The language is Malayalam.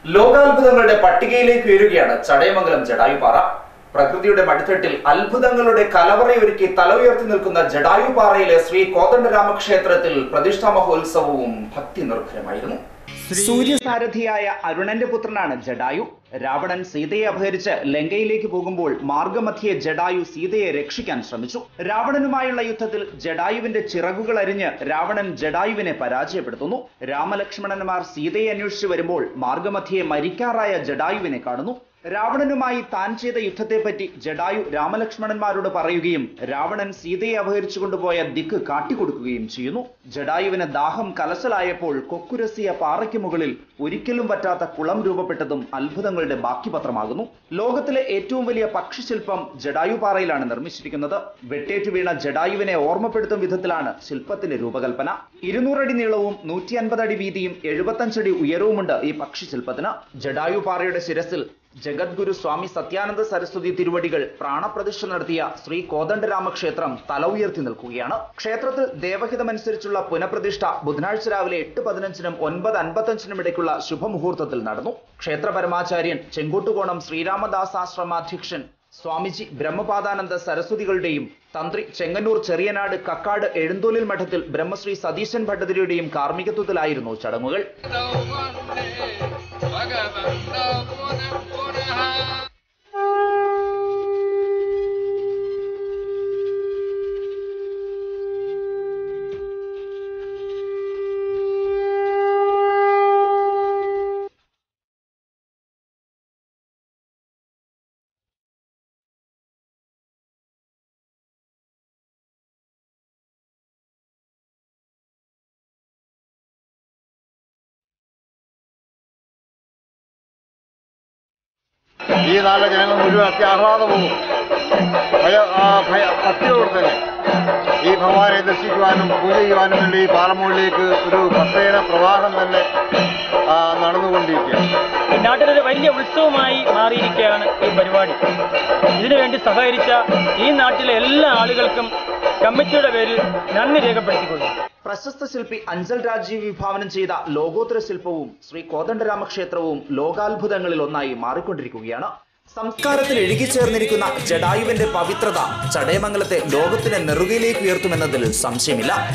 ലോകാത്ഭുതങ്ങളുടെ പട്ടികയിലേക്ക് ഉയരുകയാണ് ചടയമംഗലം ജഡായുപാറ പ്രകൃതിയുടെ മടിത്തട്ടിൽ അത്ഭുതങ്ങളുടെ കലവറയൊരുക്കി തല ഉയർത്തി നിൽക്കുന്ന ജഡായുപാറയിലെ ശ്രീ കോദണ്ഡരാമക്ഷേത്രത്തിൽ പ്രതിഷ്ഠാ മഹോത്സവവും ഭക്തി നിർഭരമായിരുന്നു സൂര്യസാരഥിയായ അരുണന്റെ പുത്രനാണ് ജഡായു രാവണൻ സീതയെ അപഹരിച്ച് ലങ്കയിലേക്ക് പോകുമ്പോൾ മാർഗമധ്യേ ജഡായു സീതയെ രക്ഷിക്കാൻ ശ്രമിച്ചു രാവണനുമായുള്ള യുദ്ധത്തിൽ ജഡായുവിന്റെ ചിറകുകൾ അരിഞ്ഞ് രാവണൻ ജഡായുവിനെ പരാജയപ്പെടുത്തുന്നു രാമലക്ഷ്മണന്മാർ സീതയെ അന്വേഷിച്ചു വരുമ്പോൾ മാർഗമധ്യേ മരിക്കാറായ ജഡായുവിനെ കാണുന്നു രാവണനുമായി താൻ ചെയ്ത യുദ്ധത്തെപ്പറ്റി ജഡായു രാമലക്ഷ്മണന്മാരോട് പറയുകയും രാവണൻ സീതയെ അപഹരിച്ചു കൊണ്ടുപോയ ദിക്ക് കാട്ടിക്കൊടുക്കുകയും ചെയ്യുന്നു ജഡായുവിന് ദാഹം കലശലായപ്പോൾ കൊക്കുരസിയ പാറയ്ക്ക് മുകളിൽ ഒരിക്കലും പറ്റാത്ത കുളം രൂപപ്പെട്ടതും അത്ഭുതങ്ങളുടെ ബാക്കി പത്രമാകുന്നു ലോകത്തിലെ ഏറ്റവും വലിയ പക്ഷിശില്പം ജഡായു പാറയിലാണ് നിർമ്മിച്ചിരിക്കുന്നത് വെട്ടേറ്റു വീണ ജഡായുവിനെ ഓർമ്മപ്പെടുത്തും വിധത്തിലാണ് ശില്പത്തിന്റെ രൂപകൽപ്പന ഇരുന്നൂറടി നീളവും നൂറ്റി അൻപത് അടി വീതിയും എഴുപത്തഞ്ചടി ഉയരവുമുണ്ട് ഈ പക്ഷിശില്പത്തിന് ജഡായു പാറയുടെ ശിരസിൽ ജഗദ്ഗുരു സ്വാമി സത്യാനന്ദ സരസ്വതി തിരുവടികൾ പ്രാണപ്രതിഷ്ഠ നടത്തിയ ശ്രീ കോദണ്ഡരാമ ക്ഷേത്രം തല ഉയർത്തി നിൽക്കുകയാണ് ക്ഷേത്രത്തിൽ ദേവഹിതമനുസരിച്ചുള്ള പുനഃപ്രതിഷ്ഠ ബുധനാഴ്ച രാവിലെ എട്ട് പതിനഞ്ചിനും ഒൻപത് അൻപത്തഞ്ചിനും ഇടയ്ക്കുള്ള ശുഭമുഹൂർത്തത്തിൽ നടന്നു ക്ഷേത്ര പരമാചാര്യൻ ചെങ്കോട്ടുകോണം ശ്രീരാമദാസാശ്രമാധ്യക്ഷൻ സ്വാമിജി ബ്രഹ്മപാദാനന്ദ സരസ്വതികളുടെയും തന്ത്രി ചെങ്ങന്നൂർ ചെറിയനാട് കക്കാട് എഴുന്തോലിൽ മഠത്തിൽ ബ്രഹ്മശ്രീ സതീശൻ ഭട്ടതിരിയുടെയും കാർമ്മികത്വത്തിലായിരുന്നു ചടങ്ങുകൾ ഭഗവന്തോ പുനഃ പുനഃ ഈ നാട്ടിലെ ജനങ്ങൾ മുഴുവൻ അത്യാഹ്ലാദവും ഭയ ആ, ഭയ ഭക്തിയോടെ തന്നെ ഈ ഭഗവാനെ ദർശിക്കുവാനും പൂജ ചെയ്യുവാനും വേണ്ടി ഈ പാറമുകളിലേക്ക് ഒരു ഭക്തയുടെ പ്രവാഹം തന്നെ ആ, നടന്നുകൊണ്ടിരിക്കുകയാണ് ഈ നാട്ടിലൊരു വലിയ ഉത്സവമായി മാറിയിരിക്കുകയാണ് ഈ പരിപാടി ഇതിനുവേണ്ടി സഹകരിച്ച ഈ നാട്ടിലെ എല്ലാ ആളുകൾക്കും കമ്മിറ്റിയുടെ പേരിൽ നന്ദി രേഖപ്പെടുത്തിക്കൊള്ളുന്നു പ്രശസ്ത ശില്പി അഞ്ചൽ രാജീവ് വിഭാവനം ചെയ്ത ലോകോത്തര ശില്പവും ശ്രീ കോദണ്ഡരാമക്ഷേത്രവും ലോകാത്ഭുതങ്ങളിൽ ഒന്നായി മാറിക്കൊണ്ടിരിക്കുകയാണ് സംസ്കാരത്തിൽ എഴുകിച്ചേർന്നിരിക്കുന്ന ജഡായുവിന്റെ പവിത്രത ചടയമംഗലത്തെ ലോകത്തിന്റെ നെറുകയിലേക്ക് ഉയർത്തുമെന്നതിൽ സംശയമില്ല